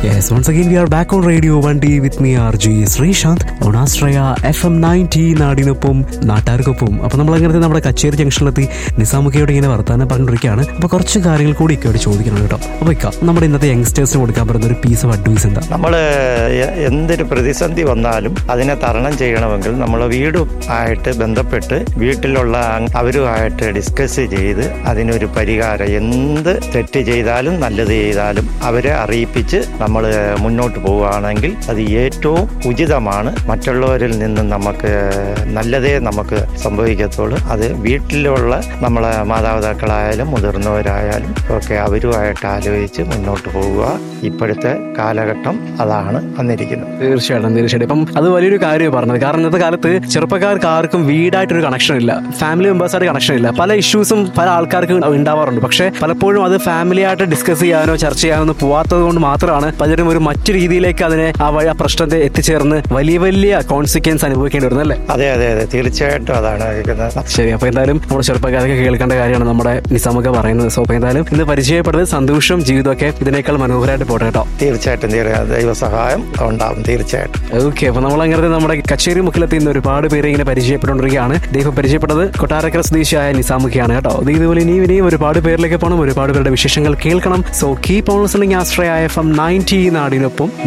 Yes, once again we are back on Radio 1D with me RG Sreesanth on Astraya FM 90 നാടിനൊപ്പം നാട്ടാർക്കൊപ്പം അപ്പൊ നമ്മൾ അങ്ങനത്തെ നമ്മുടെ കച്ചേരി ജംഗ്ഷനിലെത്തി നിസാമുഖയോട് ഇങ്ങനെ വർത്താനം പറഞ്ഞിരിക്കുകയാണ് അപ്പൊ കുറച്ച് കാര്യങ്ങൾ കൂടി ഇക്കയോട് ചോദിക്കണം കേട്ടോ അപ്പൊ ഇക്ക നമ്മുടെ ഇന്നത്തെ യങ്സ്റ്റേഴ്സിന് കൊടുക്കാൻ പറ്റുന്ന ഒരു പീസ് ഓഫ് അഡ്വൈസ് എന്താ നമ്മൾ എന്തൊരു പ്രതിസന്ധി വന്നാലും അതിനെ തരണം ചെയ്യണമെങ്കിൽ നമ്മൾ വീടും ആയിട്ട് ബന്ധപ്പെട്ട് വീട്ടിലുള്ള അംഗ- അവരുമായിട്ട് ഡിസ്കസ് ചെയ്ത് അതിനൊരു പരിഹാരം എന്ത് തെറ്റ് ചെയ്താലും നല്ലത് ചെയ്താലും അവരെ അറിയിപ്പിച്ച് നമ്മൾ മുന്നോട്ട് പോവുകയാണെങ്കിൽ അത് ഏറ്റവും ഉചിതമാണ് മറ്റുള്ളവരിൽ നിന്നും നമുക്ക് നല്ലതേ നമുക്ക് സംഭവിക്കത്തുള്ളൂ അത് വീട്ടിലുള്ള നമ്മളെ മാതാപിതാക്കളായാലും മുതിർന്നവരായാലും ഒക്കെ അവരുമായിട്ട് ആലോചിച്ച് മുന്നോട്ട് പോവുക ഇപ്പോഴത്തെ കാലഘട്ടം അതാണ് വന്നിരിക്കുന്നത് തീർച്ചയായിട്ടും തീർച്ചയായിട്ടും ഇപ്പം അത് വലിയൊരു കാര്യമാണ് പറഞ്ഞത് കാരണം ഇന്നത്തെ കാലത്ത് ചെറുപ്പക്കാർക്ക് ആർക്കും വീടായിട്ടൊരു കണക്ഷൻ ഇല്ല ഫാമിലി മെമ്പേഴ്സായിട്ട് കണക്ഷൻ ഇല്ല പല ഇഷ്യൂസും പല ആൾക്കാർക്ക് ഉണ്ടാവാറുണ്ട് പക്ഷേ പലപ്പോഴും അത് ഫാമിലി ആയിട്ട് ഡിസ്കസ് ചെയ്യാനോ ചർച്ച ചെയ്യാനോ ഒന്നും പോവാത്തത് കൊണ്ട് മാത്രമാണ് പലരും ഒരു മറ്റു രീതിയിലേക്ക് അതിനെ ആ വഴി ആ പ്രശ്നത്തെ എത്തിച്ചേർന്ന് വലിയ വലിയ കോൺസിക്വൻസ് അനുഭവിക്കേണ്ടി വരുന്നത് അല്ലേ അതെ അതെ അതെ തീർച്ചയായിട്ടും അതാണ് കേൾക്കുന്നത് ശരി അപ്പൊ എന്തായാലും നമ്മുടെ ചെറുപ്പക്കാരൊക്കെ കേൾക്കേണ്ട കാര്യമാണ് നമ്മുടെ നിസാമൊക്കെ പറയുന്നത് സോ അപ്പൊ എന്തായാലും ഇന്ന് പരിചയപ്പെടുന്നത് സന്തോഷവും ജീവിതമൊക്കെ ഇതിനേക്കാൾ മനോഹരമായിട്ട് പോട്ടെ കേട്ടോ തീർച്ചയായിട്ടും തീർ- ദൈവസഹായം ഉണ്ടാവും തീർച്ചയായിട്ടും ഓക്കെ അപ്പൊ നമ്മൾ അങ്ങനത്തെ നമ്മുടെ കച്ചേരി മുക്കിലെത്തി ഇന്ന് ഒരുപാട് പേരെ ഇങ്ങനെ പരിചയപ്പെട്ടുകൊണ്ടിരിക്കുകയാണ് ദൈവം പരിചയപ്പെട്ടത് കൊട്ടാരക്കര സ്വദേശിയായ നിസാമുഖിയാണ് കേട്ടോ അത് ഇതുപോലെ ഇനിയും ഇനിയും ഒരുപാട് പേരിലേക്ക് പോകണം ഒരുപാട് പേരുടെ വിശേഷങ്ങൾ കേൾക്കണം so keep on listening Ashraya F M ninety നാടിനൊപ്പം